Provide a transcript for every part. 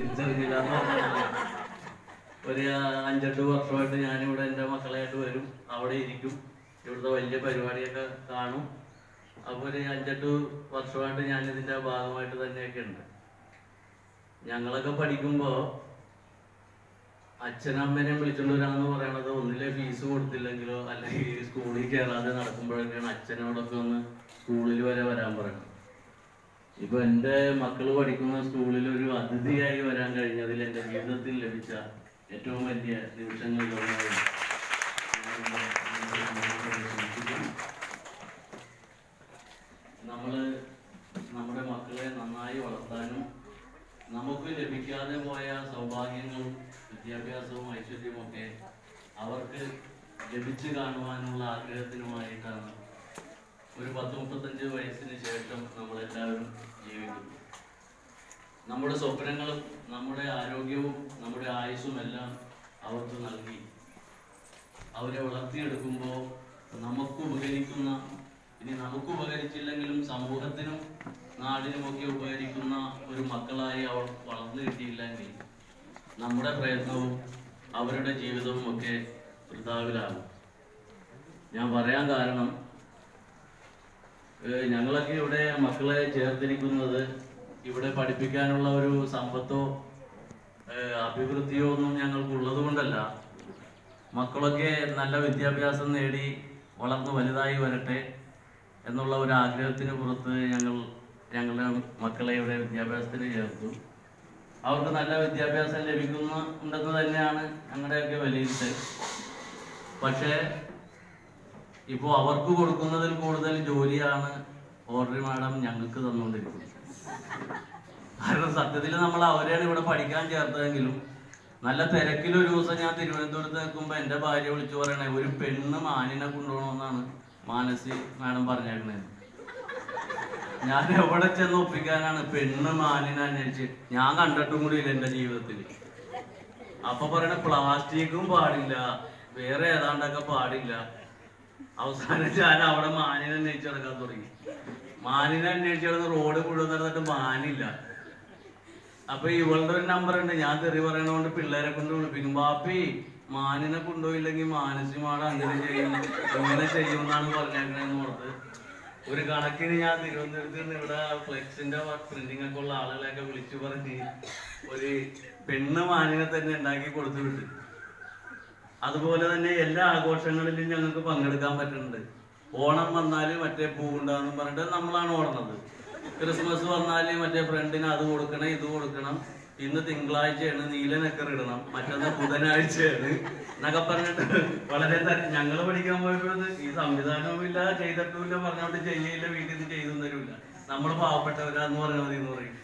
തിരിച്ചറിഞ്ഞില്ല എന്ന് പറഞ്ഞിട്ടില്ല. ഒരു അഞ്ചെട്ട് വർഷമായിട്ട് ഞാനിവിടെ എൻ്റെ മക്കളായിട്ട് വരും അവിടെ ഇരിക്കും ഇവിടുത്തെ വലിയ പരിപാടിയൊക്കെ കാണും അപ്പോൾ ഒരു അഞ്ചെട്ട് വർഷമായിട്ട് ഞാൻ ഇതിൻ്റെ ഭാഗമായിട്ട് തന്നെയൊക്കെ ഉണ്ട് ഞങ്ങളൊക്കെ പഠിക്കുമ്പോൾ അച്ഛനമ്മേനെയും വിളിച്ചോണ്ട് വരാന്ന് പറയണത് ഒന്നിലെ ഫീസ് കൊടുത്തില്ലെങ്കിലോ അല്ലെങ്കിൽ സ്കൂളിൽ കയറാതെ നടക്കുമ്പോഴൊക്കെയാണ് അച്ഛനോടൊക്കെ ഒന്ന് സ്കൂളിൽ വരെ വരാൻ പറയുന്നത് ഇപ്പൊ എൻ്റെ മക്കൾ പഠിക്കുന്ന സ്കൂളിൽ ഒരു അതിഥിയായി വരാൻ കഴിഞ്ഞതിൽ എൻ്റെ ജീവിതത്തിൽ ലഭിച്ച ഏറ്റവും വലിയ നിമിഷങ്ങളിലൊന്നാണ് നമ്മള് നമ്മുടെ മക്കളെ നന്നായി വളർത്താനും നമുക്ക് ലഭിക്കാതെ പോയ സൗഭാഗ്യങ്ങളും വിദ്യാഭ്യാസവും ഐശ്വര്യവും ഒക്കെ അവർക്ക് ലഭിച്ചു കാണുവാനുള്ള ആഗ്രഹത്തിനുമായിട്ടാണ് ഒരു പത്ത് മുപ്പത്തഞ്ച് വയസ്സിന് ശേഷം നമ്മളെല്ലാവരും ജീവിക്കുന്നു നമ്മുടെ സ്വപ്നങ്ങളും നമ്മുടെ ആരോഗ്യവും നമ്മുടെ ആയുസ്സും എല്ലാം അവർക്ക് നൽകി അവരെ വളർത്തിയെടുക്കുമ്പോൾ നമുക്ക് ഉപകരിക്കുന്ന ഇനി നമുക്ക് ഉപകരിച്ചില്ലെങ്കിലും സമൂഹത്തിനും നാടിനുമൊക്കെ ഉപകരിക്കുന്ന ഒരു മക്കളായി അവൾ വളർന്നു കിട്ടിയില്ലെങ്കിൽ നമ്മുടെ പ്രയത്നവും അവരുടെ ജീവിതവും ഒക്കെ വൃതാവിലാകും ഞാൻ പറയാൻ കാരണം ഏഹ് ഞങ്ങളൊക്കെ ഇവിടെ മക്കളെ ചേർത്തിരിക്കുന്നത് ഇവിടെ പഠിപ്പിക്കാനുള്ള ഒരു സമ്പത്തോ ഏഹ് അഭിവൃദ്ധിയോ ഒന്നും ഞങ്ങൾക്കുള്ളത് കൊണ്ടല്ല മക്കളൊക്കെ നല്ല വിദ്യാഭ്യാസം നേടി വളർന്ന് വലുതായി വരട്ടെ എന്നുള്ള ഒരു ആഗ്രഹത്തിന് പുറത്ത് ഞങ്ങൾ ഞങ്ങളുടെ മക്കളെ ഇവിടെ വിദ്യാഭ്യാസത്തിന് ചേർത്തു അവർക്ക് നല്ല വിദ്യാഭ്യാസം ലഭിക്കുന്ന ഉണ്ടെന്ന് തന്നെയാണ് ഞങ്ങളുടെയൊക്കെ വിലയിരുത്തൽ പക്ഷേ ഇപ്പോൾ അവർക്ക് കൊടുക്കുന്നതിൽ കൂടുതൽ ജോലിയാണ് ഓർഡർ മാഡം ഞങ്ങൾക്ക് തന്നുകൊണ്ടിരിക്കുന്നത് കാരണം സത്യത്തിൽ നമ്മൾ അവരെയാണ് ഇവിടെ പഠിക്കാൻ ചേർത്തതെങ്കിലും നല്ല തിരക്കിൽ ഒരു ദിവസം ഞാൻ തിരുവനന്തപുരത്ത് നിൽക്കുമ്പോൾ എൻ്റെ ഭാര്യ വിളിച്ചു പറയണേ ഒരു പെണ്ണ് മാനിനെ കൊണ്ടുപോകണമെന്നാണ് മാനസി മാഡം പറഞ്ഞേക്കണത് ഞാൻ എവിടെ ചെന്ന് ഒപ്പിക്കാനാണ് പെണ്ണ് മാനിനെ അന്വേഷിച്ച് ഞാൻ കണ്ടിട്ടും കൂടി ഇല്ല എൻ്റെ ജീവിതത്തിൽ അപ്പൊ പറയണ പ്ലാസ്റ്റിക്കും പാടില്ല വേറെ ഏതാണ്ടൊക്കെ പാടില്ല അവസാനം ഞാൻ അവിടെ മാനിനെ അന്വേഷിച്ച് നടക്കാൻ തുടങ്ങി മാനിനെ അന്വേഷിച്ച് നടന്ന് റോഡ് മുഴുവൻ നടന്നിട്ട് മാനില്ല അപ്പൊ ഇവളുടെ ഒരു നമ്പർ ഉണ്ട് ഞാൻ തെറി പറയണോണ്ട് പിള്ളേരെ കൊണ്ട് വിളിപ്പിക്കും ബാപ്പി മാനിനെ കൊണ്ടുപോയില്ലെങ്കിൽ മാനസികമാണ് അങ്ങനെ ചെയ്യും ഇങ്ങനെ ചെയ്യും എന്നാണ് പറഞ്ഞേക്കണേന്ന് ഓർത്ത് ഒരു കണക്കിന് ഞാൻ തിരുവനന്തപുരത്ത് നിന്ന് ഇവിടെ ഫ്ലെക്സിന്റെ പ്രിന്റിംഗ് ഒക്കെ ഉള്ള ആളുകളെയൊക്കെ വിളിച്ചു പറഞ്ഞ് ഒരു പെണ്ണ് മാനിനെ തന്നെ ഉണ്ടാക്കി കൊടുത്തു വിട്ടു അതുപോലെ തന്നെ എല്ലാ ആഘോഷങ്ങളിലും ഞങ്ങൾക്ക് പങ്കെടുക്കാൻ പറ്റുന്നുണ്ട് ഓണം വന്നാല് മറ്റേ പൂവുണ്ടാന്ന് പറഞ്ഞിട്ട് നമ്മളാണ് ഓടുന്നത് ക്രിസ്മസ് വന്നാല് മറ്റേ ഫ്രണ്ടിന് അത് കൊടുക്കണം ഇത് കൊടുക്കണം ഇന്ന് തിങ്കളാഴ്ചയാണ് നീല നെക്കർ ഇടണം മറ്റന്നാ ബുധനാഴ്ചയാണ് എന്നൊക്കെ പറഞ്ഞിട്ട് വളരെ ത- ഞങ്ങള് പഠിക്കാൻ പോയപ്പോഴത് ഈ സംവിധാനവും ഇല്ല ചെയ്തിട്ടുമില്ല പറഞ്ഞോണ്ട് ചെയ്യില്ല വീട്ടിൽ നിന്ന് ചെയ്തു തരൂല നമ്മൾ പാവപ്പെട്ടവരാന്ന് പറഞ്ഞാൽ മതി എന്ന് പറയും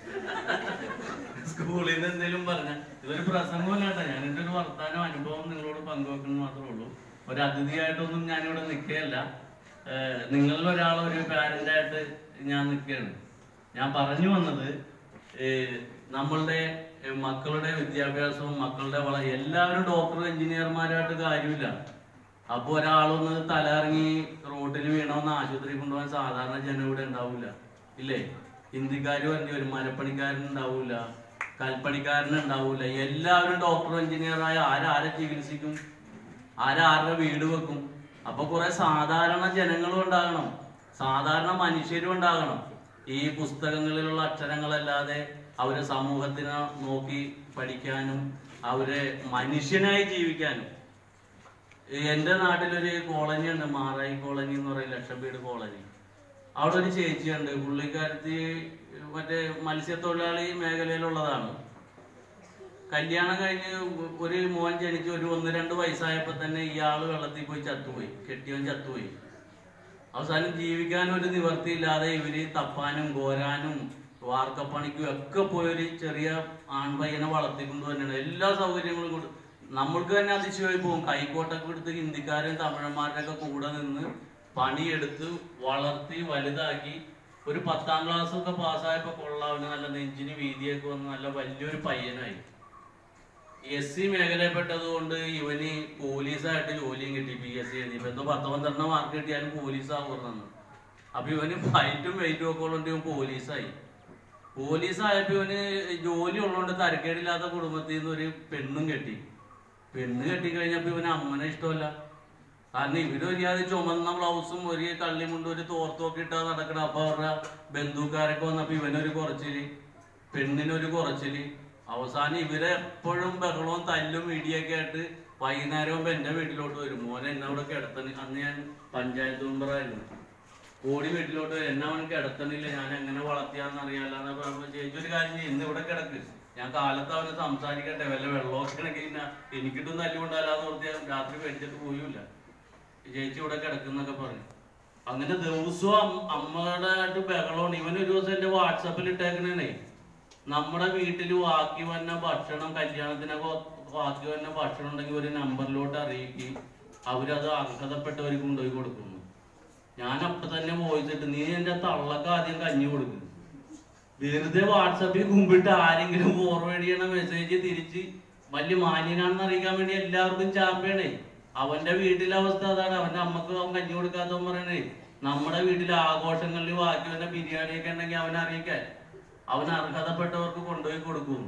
സ്കൂളിൽ നിന്ന് എന്തെങ്കിലും പറഞ്ഞ ഇതൊരു പ്രസംഗമല്ല കേട്ടോ ഞാൻ എൻ്റെ ഒരു വർത്താനം അനുഭവം നിങ്ങളോട് പങ്കുവെക്കണം മാത്രമേ ഉള്ളൂ ഒരു അതിഥിയായിട്ടൊന്നും ഞാനിവിടെ നിൽക്കുകയല്ല ഏഹ് നിങ്ങളിൽ ഒരാൾ ഒരു പാരന്റ് ആയിട്ട് ഞാൻ നിൽക്കുകയാണ് ഞാൻ പറഞ്ഞു വന്നത് ഏഹ് നമ്മളുടെ ഏഹ് മക്കളുടെ വിദ്യാഭ്യാസവും മക്കളുടെ വള എല്ലാവരും ഡോക്ടർ എഞ്ചിനീയർമാരായിട്ട് കാര്യമില്ല അപ്പൊ ഒരാളൊന്ന് തലയിറങ്ങി റോഡിൽ വീണമെന്ന് ആശുപത്രി കൊണ്ടുപോകാൻ സാധാരണ ജനം ഇവിടെ ഉണ്ടാവില്ല ഇല്ലേ ഹിന്ദിക്കാർ വരേണ്ടി വരും മരപ്പണിക്കാരൻ ഉണ്ടാവില്ല കൽപ്പണിക്കാരൻ ഉണ്ടാവില്ല എല്ലാവരും ഡോക്ടർ എഞ്ചിനീയറായ ആരാരെ ചികിത്സിക്കും ആരാരുടെ വീട് വെക്കും അപ്പൊ കുറെ സാധാരണ ജനങ്ങളും ഉണ്ടാകണം സാധാരണ മനുഷ്യരും ഉണ്ടാകണം ഈ പുസ്തകങ്ങളിലുള്ള അക്ഷരങ്ങളല്ലാതെ അവര് സമൂഹത്തിനെ നോക്കി പഠിക്കാനും അവരെ മനുഷ്യനായി ജീവിക്കാനും ഈ എന്റെ നാട്ടിലൊരു കോളനി ഉണ്ട് മാറായി കോളനി എന്ന് പറയും ലക്ഷംവീട് കോളനി അവിടെ ഒരു ചേച്ചിയുണ്ട് പുള്ളിക്കാരത്തി മറ്റേ മത്സ്യത്തൊഴിലാളി മേഖലയിലുള്ളതാണ് കല്യാണം കഴിഞ്ഞ് ഒരു മോൻ ജനിച്ച് ഒരു ഒന്ന് രണ്ട് വയസ്സായപ്പോ തന്നെ ഇയാള് വെള്ളത്തിൽ പോയി ചത്തുപോയി കെട്ടിയവൻ ചത്തുപോയി അവസാനം ജീവിക്കാൻ ഒരു നിവർത്തിയില്ലാതെ ഇവര് തപ്പാനും കോരാനും വാർക്കപ്പണിക്കും ഒക്കെ പോയൊരു ചെറിയ ആൺപയ്യനെ വളർത്തിക്കൊണ്ട് തന്നെയാണ് എല്ലാ സൗകര്യങ്ങളും കൊണ്ട് നമ്മൾക്ക് തന്നെ അതിശയമായി പോകും കൈക്കോട്ടൊക്കെ എടുത്ത് ഹിന്ദിക്കാരും തമിഴന്മാരുടെ ഒക്കെ കൂടെ നിന്ന് പണിയെടുത്ത് വളർത്തി വലുതാക്കി ഒരു പത്താം ക്ലാസ് ഒക്കെ പാസ്സായപ്പോ കൊള്ളാവുന്ന നല്ല നെഞ്ചിന് വീതിയൊക്കെ വന്ന് നല്ല വലിയൊരു പയ്യനായി എസ് സി മേഖലയിൽപ്പെട്ടത് കൊണ്ട് ഇവന് പോലീസായിട്ട് ജോലിയും കിട്ടി പി എസ് സി എഴുതി ഇപ്പൊ എന്തോ പത്ത് പന്ത്രണ്ട് മാർക്ക് കിട്ടിയാലും പോലീസ് ആവുന്നു അപ്പൊ ഇവന് ഫൈറ്റും വെയിറ്റും ഒക്കെ ഉള്ളതുകൊണ്ട് ഇവൻ പോലീസായി പോലീസ് ആയപ്പോ ഇവന് ജോലി ഉള്ളതുകൊണ്ട് തരക്കേടില്ലാത്ത കുടുംബത്തിൽ നിന്ന് ഒരു പെണ്ണും കെട്ടി പെണ്ണ് കെട്ടി കഴിഞ്ഞപ്പോ ഇവന് അമ്മനെ ഇഷ്ടമല്ല കാരണം ഇവരൊരിയാതെ ചുമന്ന ബ്ലൗസും ഒരു കള്ളിമുണ്ടും ഒരു തോർത്തൊക്കെ ഇട്ടാ നടക്കണം അപ്പൊ അവരുടെ ബന്ധുക്കാരൊക്കെ വന്നപ്പോ ഇവനൊരു കുറച്ചില് പെണ്ണിനൊരു കുറച്ചില് അവസാനം ഇവരെ എപ്പോഴും ബഹളവും തല്ലും ഇടിയൊക്കെ ആയിട്ട് വൈകുന്നേരവും എന്റെ വീട്ടിലോട്ട് വരും മോനെ എന്നെ അവിടെ കിടത്തണി അന്ന് ഞാൻ പഞ്ചായത്ത് മെമ്പറായിരുന്നു ഓടി വീട്ടിലോട്ട് വരും എന്നെ അവൻ കിടത്തണില്ല ഞാൻ എങ്ങനെ വളർത്തിയാന്ന് അറിയാലെന്ന് പറഞ്ഞപ്പോ ചേച്ചി ഒരു കാര്യം ചെയ്യും ഇന്ന് ഇവിടെ കിടക്ക് ഞാൻ കാലത്ത് അവന് സംസാരിക്കട്ടെ വല്ല വെള്ളമൊക്കെ ആണെങ്കിൽ പിന്നെ എനിക്കിട്ടും തല്ലുകൊണ്ടാലാന്ന് ഓർത്ത് ഞാൻ രാത്രി പേടിച്ചിട്ട് പോയില്ല ചേച്ചി ഇവിടെ കിടക്കുന്നൊക്കെ പറഞ്ഞു അങ്ങനെ ദിവസവും അം- അമ്മയുടെ ആയിട്ട് ബഹളമാണ് ഇവൻ ഒരു ദിവസം എന്റെ വാട്സാപ്പിൽ ഇട്ടേക്കണേ നമ്മുടെ വീട്ടിൽ ബാക്കി വന്ന ഭക്ഷണം കല്യാണത്തിനൊക്കെ ബാക്കി വന്ന ഭക്ഷണം ഉണ്ടെങ്കിൽ ഒരു നമ്പറിലോട്ട് അറിയിക്കും അവരത് അർഹതപ്പെട്ടവർക്ക് കൊണ്ടുപോയി കൊടുക്കുന്നു ഞാൻ അപ്പൊ തന്നെ വോയിസ് ഇട്ട് നീ എന്റെ തള്ളക്ക് ആദ്യം കഞ്ഞി കൊടുക്കും വെറുതെ വാട്സപ്പിൽ കുമ്പിട്ട് ആരെങ്കിലും ഫോർവേഡ് ചെയ്യണ മെസ്സേജ് തിരിച്ച് വലിയ മാന്യനാണെന്ന് അറിയിക്കാൻ വേണ്ടി എല്ലാവർക്കും ചാമ്പേണേ അവന്റെ വീട്ടിലെ അവസ്ഥ അതാണ് അവന്റെ അമ്മക്ക് അവൻ കഞ്ഞി കൊടുക്കാത്തവൻ പറയണേ നമ്മുടെ വീട്ടിലെ ആഘോഷങ്ങളിൽ ബാക്കി വന്ന ബിരിയാണിയൊക്കെ ഉണ്ടെങ്കിൽ അവനെ അറിയിക്കാൻ അവൻ അർഹതപ്പെട്ടവർക്ക് കൊണ്ടുപോയി കൊടുക്കും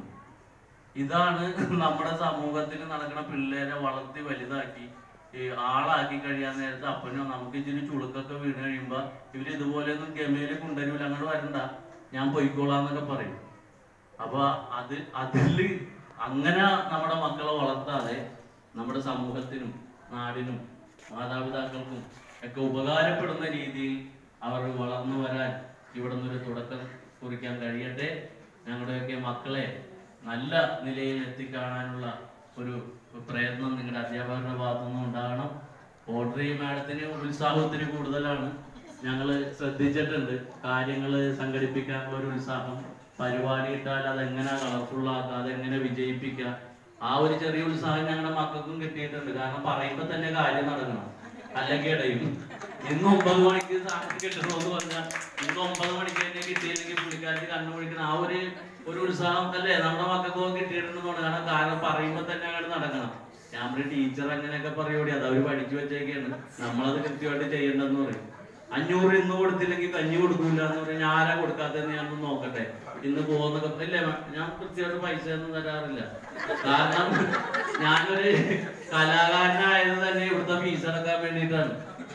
ഇതാണ് നമ്മുടെ സമൂഹത്തിൽ നടക്കുന്ന പിള്ളേരെ വളർത്തി വലുതാക്കി ഈ ആളാക്കി കഴിയാൻ നേരത്ത് അപ്പനോ നമുക്ക് ഇച്ചിരി ചുളുക്കൊക്കെ വീണ് കഴിയുമ്പോ ഇവര് ഇതുപോലെയൊന്നും ഗമയില് കൊണ്ടുവരൂല അങ്ങോട്ട് വരണ്ട ഞാൻ പൊയ്ക്കോളാന്നൊക്കെ പറയും അപ്പൊ അത് അതില് അങ്ങനെ നമ്മുടെ മക്കളെ വളർത്താതെ നമ്മുടെ സമൂഹത്തിനും നാടിനും മാതാപിതാക്കൾക്കും ഒക്കെ ഉപകാരപ്പെടുന്ന രീതിയിൽ അവർ വളർന്നു വരാൻ ഇവിടെ നിന്നൊരു തുടക്കം കുറിക്കാൻ കഴിയട്ടെ ഞങ്ങളുടെയൊക്കെ മക്കളെ നല്ല നിലയിൽ എത്തിക്കാണാനുള്ള ഒരു പ്രയത്നം നിങ്ങളുടെ അധ്യാപകരുടെ ഭാഗത്തുനിന്നും ഉണ്ടാകണം ഓർഡറി മാഡത്തിന് ഉത്സാഹം ഒത്തിരി കൂടുതലാണ് ഞങ്ങൾ ശ്രദ്ധിച്ചിട്ടുണ്ട് കാര്യങ്ങൾ സംഘടിപ്പിക്കാനുള്ള ഒരു ഉത്സാഹം പരിപാടി ഇട്ടാൽ അതെങ്ങനെ കളർഫുൾ ആക്കുക അതെങ്ങനെ വിജയിപ്പിക്കുക ആ ഒരു ചെറിയ ഉത്സാഹം ഞങ്ങളുടെ മക്കൾക്കും കിട്ടിയിട്ടുണ്ട് കാരണം പറയുമ്പോൾ തന്നെ കാര്യം നടക്കണം അല്ലെങ്കിൽ ഇടയും ഇന്ന് ഒമ്പത് മണിക്ക് സാധനം കിട്ടണമെന്ന് പറഞ്ഞാൽ ഇന്ന് ഒമ്പത് മണിക്ക് തന്നെ കിട്ടിയില്ലെങ്കിൽ പുള്ളിക്കാർക്ക് കണ്ണു പിടിക്കണം ആ ഒരു ഒരു ഉത്സാഹം അല്ലേ നമ്മുടെ മക്കൾക്കും കിട്ടിയിട്ടുണ്ടെന്ന് തോന്നുന്നു കാരണം കാരണം പറയുമ്പോൾ തന്നെ അങ്ങോട്ട് നടക്കണം ഞാൻ ഒരു ടീച്ചർ അങ്ങനെയൊക്കെ പറയൂടി അത് അവര് പഠിച്ചു വെച്ചേക്കാണ് നമ്മളത് കൃത്യമായിട്ട് ചെയ്യണ്ടെന്ന് പറയും അഞ്ഞൂറ് ഇന്ന് കൊടുത്തില്ലെങ്കിൽ കഞ്ഞി കൊടുക്കൂല എന്ന് പറഞ്ഞാൽ ഞാൻ ആരാ കൊടുക്കാത്തെന്ന് ഞാൻ ഒന്ന് നോക്കട്ടെ ഇന്ന് പോകുന്നൊക്കെ ഇല്ലേ മ- ഞാൻ കൃത്യമായിട്ട് പൈസ ഒന്നും തരാറില്ല കാരണം ഞാനൊരു കലാകാരനായത് തന്നെ ഇവിടുത്തെ ഫീസ് അടക്കാൻ വേണ്ടിയിട്ടാണ്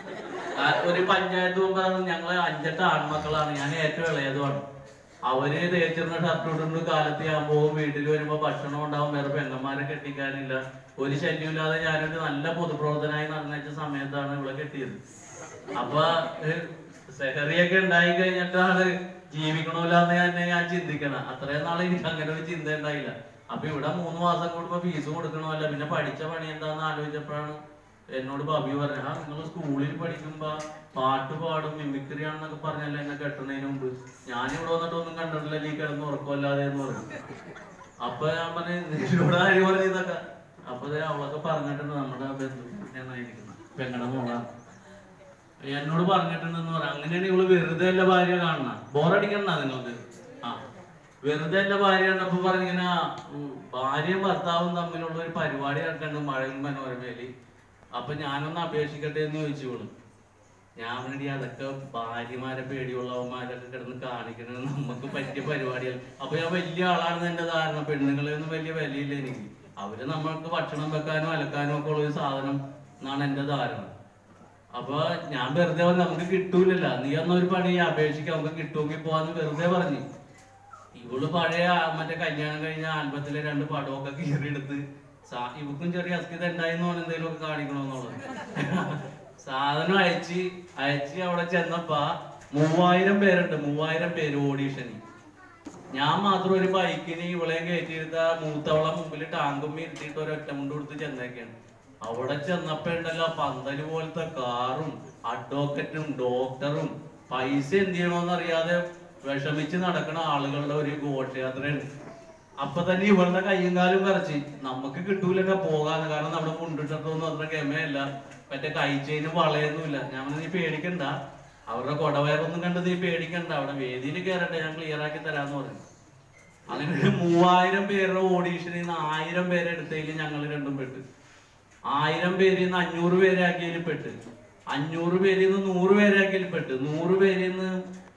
ആ, ഒരു പഞ്ചായത്ത് മുമ്പാണ് ഞങ്ങള് അഞ്ചെട്ട് ആൺമക്കളാണ് ഞാൻ ഏറ്റവും ഇളയതുമാണ് അവര് തേച്ചിരുന്ന ഷർട്ട് ഇട്ടുണ്ട് കാലത്ത് ഞാൻ പോകും വീട്ടിൽ വരുമ്പോ ഭക്ഷണം ഉണ്ടാവും വേറെ പെങ്ങന്മാരെ കെട്ടിക്കാനില്ല ഒരു ശല്യമില്ലാതെ ഞാനൊരു നല്ല പൊതുപ്രവർത്തനായി നടന്നേച്ച സമയത്താണ് ഇവിടെ കെട്ടിയത് അപ്പൊ ഏഹ്, സെഹറിയൊക്കെ ഉണ്ടായി കഴിഞ്ഞിട്ടാണ് ജീവിക്കണമല്ലാന്ന് തന്നെ ഞാൻ ചിന്തിക്കണം അത്രയും നാൾ എനിക്ക് അങ്ങനെ ഒരു ചിന്ത ഉണ്ടായില്ല അപ്പൊ ഇവിടെ മൂന്ന് മാസം കൂടുമ്പോ ഫീസ് കൊടുക്കണമല്ല പിന്നെ പഠിച്ച പണി എന്താന്ന് ആലോചിച്ചപ്പോഴാണ് എന്നോട് ബബി പറഞ്ഞു ആ നിങ്ങൾ സ്കൂളിൽ പഠിക്കുമ്പോ പാട്ട് പാടും മിമിക്രി ആണെന്നൊക്കെ പറഞ്ഞല്ലേ എന്നെ കെട്ടുന്നതിന് മുമ്പ് ഞാനിവിടെ വന്നിട്ട് ഒന്നും കണ്ടിട്ടില്ല നീ കിടന്ന് ഉറക്കമല്ലാതെ എന്ന് പറഞ്ഞു അപ്പൊ ഞാൻ പറഞ്ഞു നിന്നോട് ആര് പറഞ്ഞു ഇതൊക്കെ അപ്പൊ ദേ അവളൊക്കെ പറഞ്ഞിട്ടുണ്ട് നമ്മുടെ ബന്ധുനായിരിക്കുന്നത് പെങ്ങളുടെ മോളാണ് എന്നോട് പറഞ്ഞിട്ടുണ്ടെന്ന് പറയാം അങ്ങനെയാണ് ഇവള് വെറുതെ അല്ല ഭാര്യ കാണണ ബോറടിക്കണ്ട നിങ്ങൾക്ക് ആ വെറുതെ അല്ല ഭാര്യ കണ്ടപ്പോ പറഞ്ഞിങ്ങനെ ഉം, ഭാര്യയും ഭർത്താവും തമ്മിലുള്ള ഒരു പരിപാടി നടക്കണ്ട് മഴയും മനോരമയില് അപ്പൊ ഞാനൊന്ന് അപേക്ഷിക്കട്ടെ എന്ന് ചോദിച്ചോളൂ ഞാൻ വേണ്ടി അതൊക്കെ ഭാര്യമാരെ പേടിയുള്ളവന്മാരൊക്കെ കിടന്ന് കാണിക്കണത് നമുക്ക് പറ്റിയ പരിപാടികൾ അപ്പൊ ഞാൻ വലിയ ആളാണെന്ന് എന്റെ ധാരണ പെണ്ണുങ്ങളെ ഒന്നും വലിയ വിലയില്ല എനിക്ക് അവര് നമ്മൾക്ക് ഭക്ഷണം വെക്കാനും അലക്കാനും ഒക്കെ ഉള്ള ഒരു സാധനം എന്നാണ് എന്റെ ധാരണ അപ്പൊ ഞാൻ വെറുതെ പറഞ്ഞു, നമുക്ക് കിട്ടൂലല്ല നീ എന്നൊരു പണി അപേക്ഷിക്കാം നമുക്ക് കിട്ടുമെങ്കിൽ പോവാന്ന് വെറുതെ പറഞ്ഞു ഇവള് പഴയ ആ മറ്റേ കല്യാണം കഴിഞ്ഞ ആൽബത്തിലെ രണ്ട് പടമൊക്കെ കീറിയെടുത്ത് സാ- ഇവക്കും ചെറിയ അസ്കിത ഉണ്ടായിന്ന് പറഞ്ഞ എന്തെങ്കിലും ഒക്കെ കാണിക്കണമെന്നുള്ളത് സാധനം അയച്ച് അയച്ച് അവിടെ ചെന്നപ്പോ മൂവായിരം പേരുണ്ട് മൂവായിരം പേര് ഓഡീഷന് ഞാൻ മാത്രം ഒരു ബൈക്കിന് ഇവളെയും കയറ്റിയിരുത്ത മൂത്തവളെ മുമ്പിൽ ടാങ്കും ഇരുത്തിയിട്ട് ഒരു ഒറ്റമുണ്ട് കൊടുത്ത് ചെന്നേക്കാണ് അവിടെ ചെന്നപ്പോ ഉണ്ടല്ലോ പന്തല് പോലത്തെ കാറും അഡ്വക്കറ്റും ഡോക്ടറും പൈസ എന്ത് ചെയ്യണോന്ന് അറിയാതെ വിഷമിച്ച് നടക്കുന്ന ആളുകളുടെ ഒരു ഘോഷയാത്രയാണ് അപ്പൊ തന്നെ ഇവളുടെ കയ്യും കാലും കറച്ച് നമുക്ക് കിട്ടൂലൊക്കെ പോകാന്ന് കാരണം നമ്മുടെ മുണ്ടിട്ടൊന്നും അത്ര ഗമയല്ല മറ്റേ കൈച്ചേനും വളയൊന്നുമില്ല ഞാൻ പറഞ്ഞു, നീ പേടിക്കണ്ട അവരുടെ കൊടവയറൊന്നും കണ്ട് നീ പേടിക്കണ്ട അവിടെ വേദിയിൽ കയറട്ടെ ഞാൻ ക്ലിയർ ആക്കി തരാന്ന് പറഞ്ഞു അങ്ങനെ ഒരു മൂവായിരം പേരുടെ ഓഡീഷനിൽ നിന്ന് ആയിരം പേരെ എടുത്തതിൽ ഞങ്ങൾ രണ്ടും പെട്ട് ആയിരം പേരിൽ നിന്ന് അഞ്ഞൂറ് പേരാക്കിയതിൽ പെട്ട് അഞ്ഞൂറ് പേരിൽ നിന്ന് നൂറ് പേരാക്കിയതിൽ പെട്ട് നൂറ് പേരിൽ നിന്ന്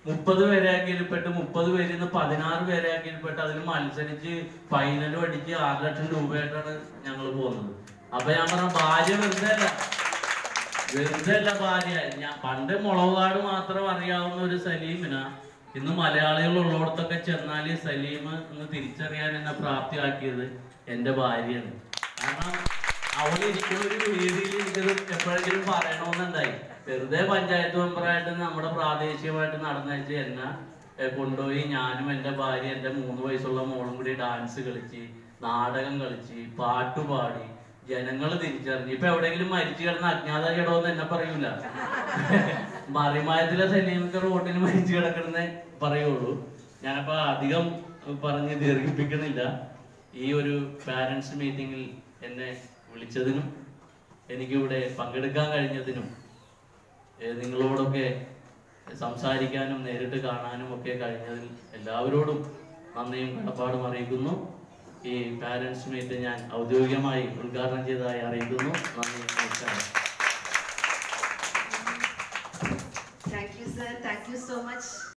മുപ്പത് പേരെ ആക്കിയിൽപ്പെട്ട് മുപ്പത് പേരിൽ നിന്ന് പതിനാറ് പേരെ ആക്കിയിൽപ്പെട്ട് അതിൽ മത്സരിച്ച് ഫൈനലും അടിച്ച് ആറ് ലക്ഷം രൂപയായിട്ടാണ് ഞങ്ങൾ പോകുന്നത് അപ്പൊ ഞാൻ പറഞ്ഞ ഭാര്യ വെറുതെ അല്ല വെറുതെ അല്ല ഭാര്യ ഞാൻ പണ്ട് മുളകാട് മാത്രം അറിയാവുന്ന ഒരു സലീമിന ഇന്ന് മലയാളികൾ ഉള്ളിടത്തൊക്കെ ചെന്നാൽ ഈ സലീം എന്ന് തിരിച്ചറിയാൻ എന്നെ പ്രാപ്തിയാക്കിയത് എന്റെ ഭാര്യയാണ് കാരണം അവൾ ഇരിക്കുന്ന ഒരു വേദിയിൽ എനിക്കത് എപ്പോഴെങ്കിലും പറയണമെന്നുണ്ടായി വെറുതെ പഞ്ചായത്ത് മെമ്പറായിട്ട് നമ്മുടെ പ്രാദേശികമായിട്ട് നടന്നയച്ച് എന്നെ ഏ, കൊണ്ടുപോയി ഞാനും എൻ്റെ ഭാര്യ എൻ്റെ മൂന്ന് വയസ്സുള്ള മോളും കൂടി ഡാൻസ് കളിച്ച് നാടകം കളിച്ച് പാട്ട് പാടി ജനങ്ങൾ തിരിച്ചറിഞ്ഞു ഇപ്പൊ എവിടെയെങ്കിലും മരിച്ചു കിടന്ന അജ്ഞാത കിടമെന്ന് എന്നെ പറയൂല മറിമായത്തിലെ സലീമൊക്കെ റോഡിൽ മരിച്ചു കിടക്കണമെന്നേ പറയുള്ളൂ ഞാനപ്പോ അധികം പറഞ്ഞ് ദീർഘിപ്പിക്കുന്നില്ല ഈ ഒരു പാരന്റ്സ് മീറ്റിംഗിൽ എന്നെ വിളിച്ചതിനും എനിക്കിവിടെ പങ്കെടുക്കാൻ കഴിഞ്ഞതിനും ഏഹ് നിങ്ങളോടൊക്കെ സംസാരിക്കാനും നേരിട്ട് കാണാനും ഒക്കെ കഴിഞ്ഞതിൽ എല്ലാവരോടും നന്ദിയും കടപ്പാടും അറിയിക്കുന്നു ഈ പാരന്റ്സ് മീറ്റ് ഞാൻ ഔദ്യോഗികമായി ഉദ്ഘാടനം ചെയ്തതായി അറിയിക്കുന്നു നന്ദി നമസ്കാരം Thank you, sir. Thank you so much.